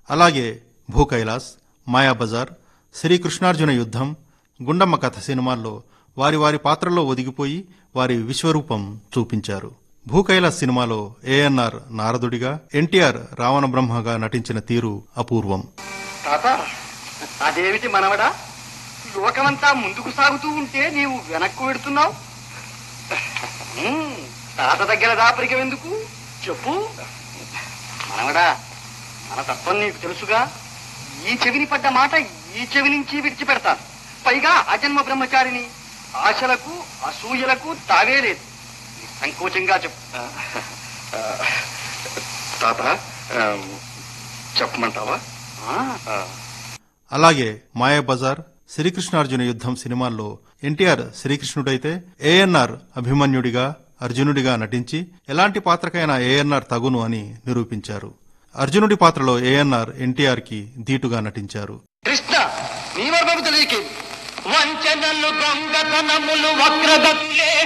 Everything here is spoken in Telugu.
అలాగే భూ కైలాస్ మాయాబజార్ శ్రీకృష్ణార్జున యుద్ధం గుండమ్మ కథ సినిమాల్లో వారి వారి పాత్రల్లో ఒదిగిపోయి వారి విశ్వరూపం చూపించారు భూ కైలాస్ సినిమాలో ఏఎన్ఆర్ నారదుడిగా ఎన్టీఆర్ రావణ బ్రహ్మగా నటించిన తీరు అపూర్వం తాత అదేమిటి మనవడా లోకమంతా ముందుకు సాగుతూ ఉంటే నీవు వెనక్కు పెడుతున్నావు ఉమ్, తాత దగ్గర దాపరికం ఎందుకు చెప్పు మనవడా మన తత్వం నీకు తెలుసుగా ఈ చెవిని పడ్డ మాట ఈ చెవి నుంచి విడిచిపెడతాను పైగా అజన్మ బ్రహ్మచారిని ఆశలకు అసూయలకు తావే లేదు సంకోచంగా చెప్పు తాత ఆ, చెప్పమంటావా ఆ, అలాగే మాయాబజార్ శ్రీకృష్ణార్జున యుద్ధం సినిమాల్లో ఎన్టీఆర్ శ్రీకృష్ణుడైతే ఏఎన్ఆర్ అభిమన్యుడిగా అర్జునుడిగా నటించి ఎలాంటి పాత్రకైనా ఏఎన్ఆర్ తగును అని నిరూపించారు అర్జునుడి పాత్రలో ఏఎన్ఆర్ ఎన్టీఆర్ కి ధీటుగా నటించారు కృష్ణ నీ వర్గము తెలియకేమి వంచనలు దొంగతనములు వక్రగతులే